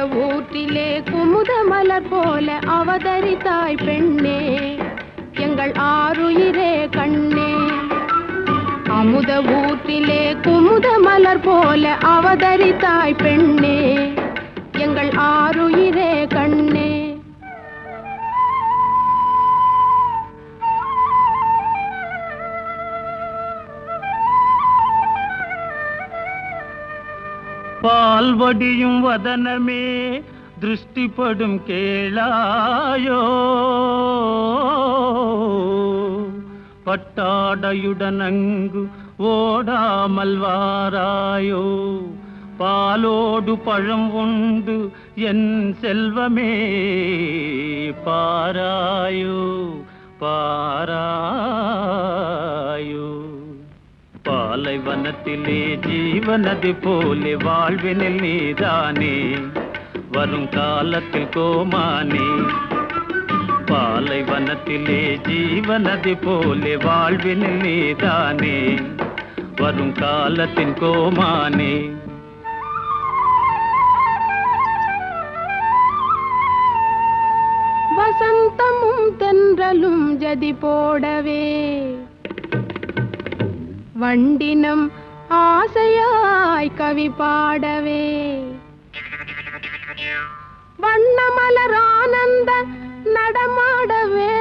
ஊற்றிலே குமுத மலர் போல அவதரித்தாய் பெண்ணே எங்கள் ஆருயிரே கண்ணே அமுத ஊற்றிலே குமுத மலர் போல அவதரித்தாய் பெண்ணே எங்கள் ஆருயிரே கண்ணே பால்வடியும் வதனமே திருஷ்டிப்படும் கேளாயோ பட்டாடையுடன் அங்கு ஓடாமல் வாராயோ பாலோடு பழம் உண்டு என் செல்வமே பாராயோ பாராயோ பாலைவனத்திலே ஜீவனது போலே வாழ்வினில் நீதானே வரும் காலத்தில் கோமானே பாலைவனத்திலே ஜீவனது போலே வாழ்வினில் நீதானே வரும் காலத்தின் கோமானே வசந்தமும் தென்றலும் ஜதி போடவே வண்டினம் ஆசையாய் கவி பாடவே வண்ணமலர் ஆனந்த நடமாடவே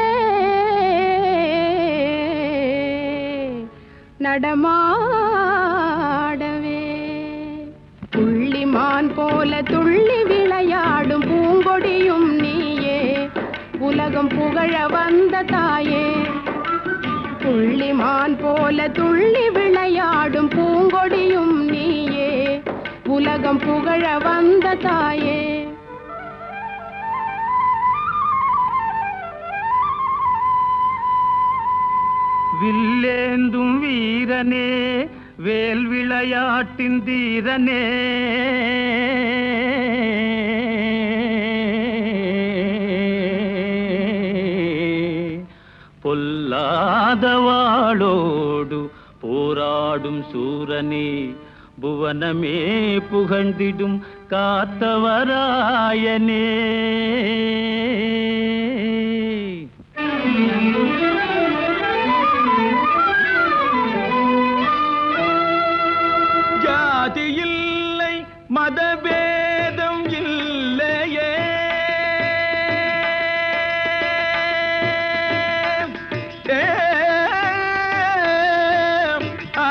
நடமாடவே புள்ளிமான் போல துள்ளி விளையாடும் பூங்கொடியும் நீயே உலகம் புகழ வந்த தாயே புள்ளிமான் போல துள்ளி விளையாடும் பூங்கொடியும் நீயே உலகம் புகழ வந்த தாயே வில்லேந்தும் வீரனே வேல் விளையாட்டின் தீரனே பொல்லாதவாளோடு போராடும் சூரனே புவனமே புகழ்ந்திடும் காத்தவராயனே ஜாதி இல்லை மதபேதம் இல்லையே ஏ, ஆ,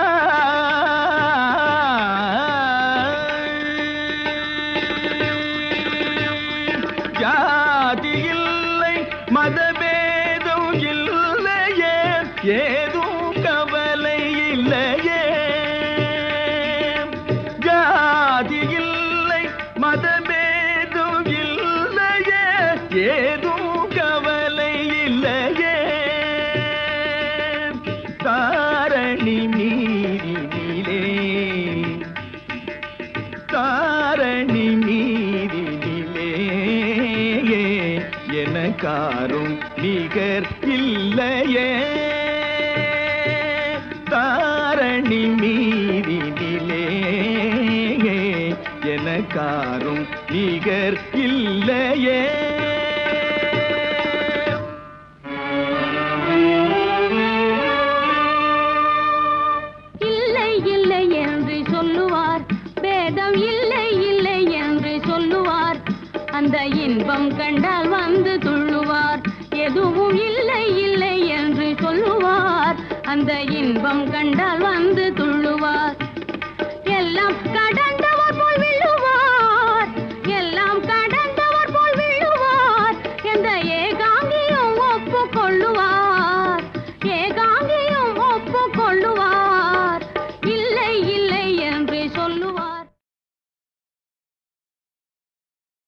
ஜாதி இல்லை மதபேதம் இல்லையே ஏதும் கவலை இல்லையே ஜாதி இல்லை மதபேதம் இல்லையே ஏதும் கவலை இல்லையே தாரணி மீறினிலே தாரணி மீறினிலே எனக்காரும் நிகர் இல்லையே தாரணி மீறினிலே எனக்காரும் நிகர் இல்லையே இல்லை இல்லை என்று சொல்லுவார் பேதம் இல்லை இல்லை என்று சொல்லுவார் அந்த இன்பம் கண்டால் வந்து துள்ளுவார் எதுவும் இல்லை இல்லை என்று சொல்லுவார் அந்த இன்பம் கண்டால் வந்து